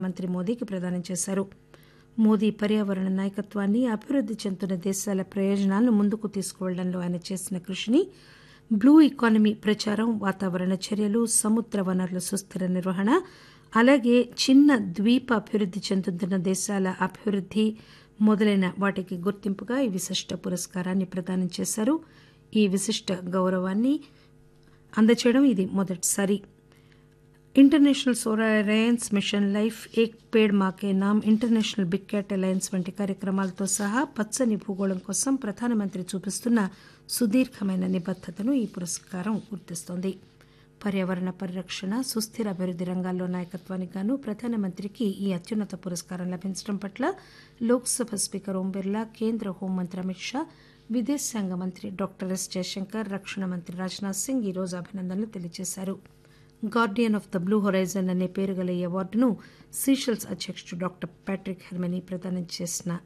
మంత్రి మోదీకి ప్రదానం చేశారు మోదీ పర్యావరణ నాయకత్వాన్ని అభివృద్ది చెందుతున్న దేశాల ప్రయోజనాలను ముందుకు తీసుకువెళ్లడంలో ఆయన చేసిన కృషిని బ్లూ ఎకానమీ ప్రచారం వాతావరణ చర్యలు సముద్ర వనరుల సుస్థిర నిర్వహణ అలాగే చిన్న ద్వీప అభివృద్ది చెందుతున్న దేశాల అభివృద్ది మొదలైన వాటికి గుర్తింపుగా ఈ విశిష్ట పురస్కారాన్ని ప్రదానం చేశారు ఈ విశిష్ట గౌరవాన్ని అందచేయడం ఇది మొదటిసారి international solar alliance mission life Ek Ped Maa Ke Naam international big cat alliance వంటి కార్యక్రమాలతో సహా పచ్చని భూగోళం కోసం ప్రధానమంత్రి చూపిస్తున్న సుదీర్ఘమైన నిబద్దతను ఈ పురస్కారం గుర్తిస్తోంది పర్యావరణ పరిరక్షణ సుస్థిర అభివృద్ది రంగాల్లో నాయకత్వానికి గాను ప్రధానమంత్రికి ఈ అత్యున్నత పురస్కారం లభించడం పట్ల లోక్సభ స్పీకర్ ఓం బిర్లా కేంద్ర హోంమంత్రి అమిత్ షా విదేశాంగ మంత్రి డాక్టర్ ఎస్ జయశంకర్ రక్షణ మంత్రి రాజ్నాథ్ సింగ్ ఈ రోజు అభినందనలు తెలియజేశారు guardian of the blue horizon అనే పేరు గల ఈ అవార్డును సీషెల్స్ అధ్యకుడు డాక్టర్ ప్యాట్రిక్ హెర్మనీ ప్రదానం చేసిన